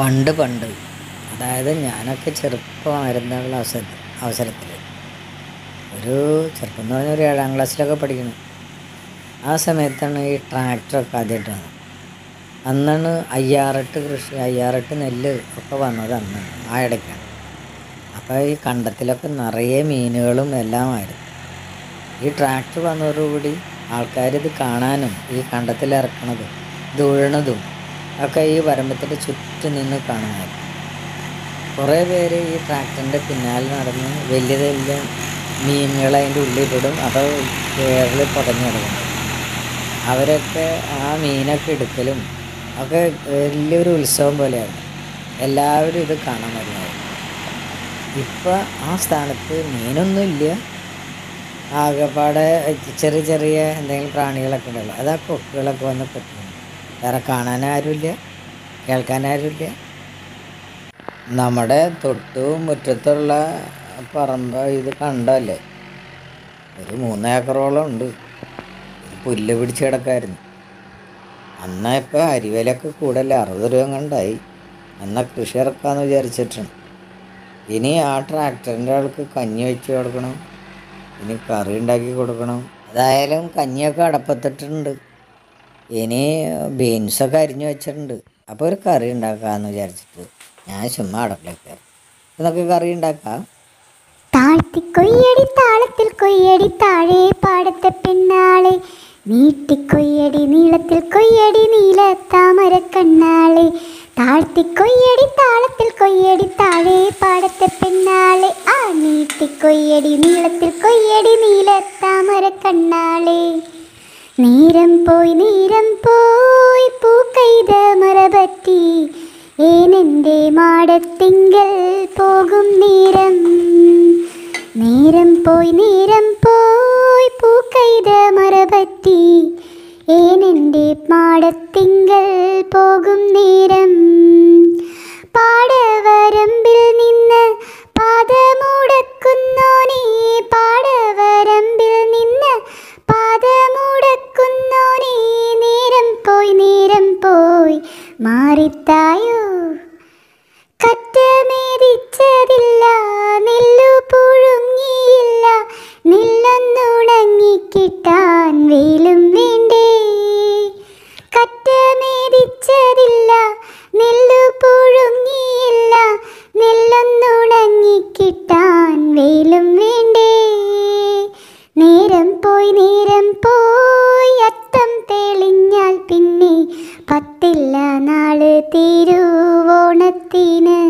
പണ്ട് പണ്ട് അതായത് ഞാനൊക്കെ ചെറുപ്പമായിരുന്നുള്ള അവസര അവസരത്തിൽ ഒരു ചെറുപ്പം എന്ന് പറഞ്ഞാൽ ഒരു ഏഴാം ക്ലാസ്സിലൊക്കെ പഠിക്കണം ആ സമയത്താണ് ഈ ട്രാക്ടറൊക്കെ ആദ്യമായിട്ട് വന്നത് അന്നാണ് അയ്യാറെട്ട് കൃഷി അയ്യാറെട്ട് നെല്ല് ഒക്കെ വന്നത് അന്ന് ആ ഇടയ്ക്കാണ് അപ്പോൾ ഈ കണ്ടത്തിലൊക്കെ നിറയെ മീനുകളും എല്ലാമായിരുന്നു ഈ ട്രാക്ടർ വന്നതോടുകൂടി ആൾക്കാർ ഇത് കാണാനും ഈ കണ്ടത്തിൽ ഇറക്കണതും ഇത് ഉഴണതും ഒക്കെ ഈ വരമ്പത്തിൻ്റെ ചുറ്റും നിന്ന് കാണുമായിരുന്നു കുറേ പേര് ഈ ട്രാക്ടറിൻ്റെ പിന്നാലെ നടന്ന് വലിയ വലിയ മീനുകളെ അതിൻ്റെ ഉള്ളിലിടും അപ്പോൾ വേറിൽ പുതഞ്ഞു കിടക്കും അവരൊക്കെ ആ മീനൊക്കെ എടുക്കലും ഒക്കെ വലിയൊരു ഉത്സവം പോലെയാണ് എല്ലാവരും ഇത് കാണാൻ വരുന്നത് ഇപ്പം ആ സ്ഥാനത്ത് മീനൊന്നുമില്ല ആകെപ്പാടെ ചെറിയ ചെറിയ എന്തെങ്കിലും പ്രാണികളൊക്കെ ഉണ്ടല്ലോ അത് ആ കൊക്കുകളൊക്കെ വന്ന് പറ്റുന്നു വേറെ കാണാനാരുമില്ല കേൾക്കാനാരുമില്ല നമ്മുടെ തൊട്ടു മുറ്റത്തുള്ള പറമ്പ് ഇത് കണ്ടല്ലേ ഒരു മൂന്ന് ഏക്കറോളം ഉണ്ട് പുല്ല് പിടിച്ച് കിടക്കായിരുന്നു അന്നാ ഇപ്പോൾ അരിവിലൊക്കെ കൂടല്ലേ അറുപത് രൂപ കണ്ടായി എന്നാൽ കൃഷി ഇറക്കാമെന്ന് വിചാരിച്ചിട്ടുണ്ട് ഇനി ആ ട്രാക്ടറിൻ്റെ ആൾക്ക് കഞ്ഞി വെച്ച് കൊടുക്കണം ഇനി കറി ഉണ്ടാക്കി കൊടുക്കണം അതായാലും കഞ്ഞിയൊക്കെ അടപ്പത്തിട്ടുണ്ട് ഇനി ബീൻസൊക്കെ അരിഞ്ഞു വെച്ചിട്ടുണ്ട് അപ്പോൾ ഒരു കറി ഉണ്ടാക്കാമെന്ന് വിചാരിച്ചിട്ട് ഞാൻ ചുമ്മാ അടപ്പിലേക്ക് കയറി ഇതൊക്കെ കറി ഉണ്ടാക്കാം താഴ്ത്തിക്കൊയ്യടി താളത്തിൽ കൊയ്യടി താഴെ പാടത്തെ പെണ്ണാളെ നീട്ടിക്കൊയ്യടി നീളത്തിൽ കൊയ്യടി നീല താമര കണ്ണാളെ താഴ്ത്തിക്കൊയ്യടി താളത്തിൽ കൊയ്യടി താഴെ പാടത്തെ പെണ്ണാളെ ആ നീട്ടിക്കൊയ്യടി നീളത്തിൽ കൊയ്യടി നീല താമര കണ്ണാളെ നേരം പോയി നേരം പോയി പൂക്കൈത മറപറ്റി ഏനെൻ്റെ മാടത്തിങ്കൽ പോകും നേരം നേരം പോയി നേരം പോയി പൂക്കൈത മറപറ്റി ഏനെൻ്റെ മാടത്തിങ്കൽ പോകും നേരം പാടവരമ്പിൽ നിന്ന് പാദമുടക്കുന്നോനേ പാടവരമ്പിൽ നിന്ന് പാദമുടക്കുന്നോനേ നേരം പോയി നേരം പോയി മാറിത്തായോ കറ്റമേതിച്ചതില്ല നെല്ലു പുഴുങ്ങിയില്ല നെല്ലൊന്നുണങ്ങിക്കിട്ടാൻ വെയിലും വേണ്ടേ കറ്റമേതിച്ചതില്ല നെല്ലു പുഴുങ്ങിയില്ല നെല്ലൊന്നുണങ്ങിക്കിട്ടാൻ വെയിലും വേണ്ടേ നേരം പോയി നേരം പോയി അത്തം തെളിഞ്ഞാൽ പിന്നെ പത്തില്ല നാള് തിരുവോണത്തിന്